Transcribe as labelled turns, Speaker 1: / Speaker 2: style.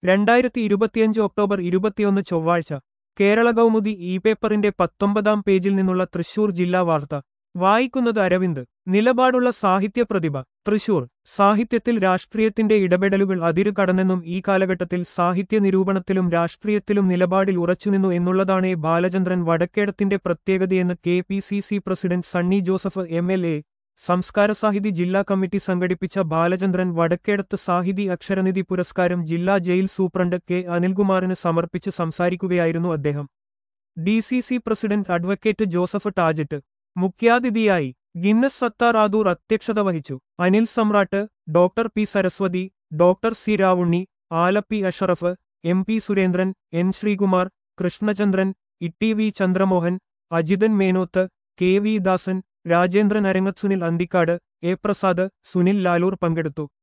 Speaker 1: രണ്ടായിരത്തി ഇരുപത്തിയഞ്ച് ഒക്ടോബർ ഇരുപത്തിയൊന്ന് ചൊവ്വാഴ്ച കേരള കൗമുദി ഇ പേപ്പറിന്റെ പത്തൊമ്പതാം പേജിൽ നിന്നുള്ള തൃശൂർ ജില്ലാ വാർത്ത വായിക്കുന്നത് അരവിന്ദ് നിലപാടുള്ള സാഹിത്യ പ്രതിഭ തൃശൂർ സാഹിത്യത്തിൽ രാഷ്ട്രീയത്തിന്റെ ഇടപെടലുകൾ അതിരു കടന്നെന്നും ഈ കാലഘട്ടത്തിൽ സാഹിത്യ നിരൂപണത്തിലും രാഷ്ട്രീയത്തിലും നിലപാടിൽ ഉറച്ചുനിന്നു എന്നുള്ളതാണ് എ. ബാലചന്ദ്രൻ വടക്കേടത്തിന്റെ പ്രത്യേകതയെന്ന് K P C C president Sunny Joseph M L A Samskara Sahithi ജില്ലാ കമ്മിറ്റി സംഘടിപ്പിച്ച ബാലചന്ദ്രൻ വടക്കേടത്ത് സാഹിതി അക്ഷരനിധി പുരസ്കാരം ജില്ലാ ജയിൽ സൂപ്രണ്ട് കെ അനിൽകുമാറിന് സമർപ്പിച്ച് സംസാരിക്കുകയായിരുന്നു അദ്ദേഹം D C C president advocate Joseph Tajet മുഖ്യാതിഥിയായി ഗിന്നസ് സത്താർ ആദൂർ അധ്യക്ഷത വഹിച്ചു Anil Samrat doctor P Saraswathi doctor C Ravunni Alleppey Ashraf M P Surendran N Sreekumar Krishnachandran Itty V Chandramohan Ajithan Menoth K V Dasan Rajendran Arangath Sunil Anthikad A Prasad Sunil Lalur പങ്കെടുത്തു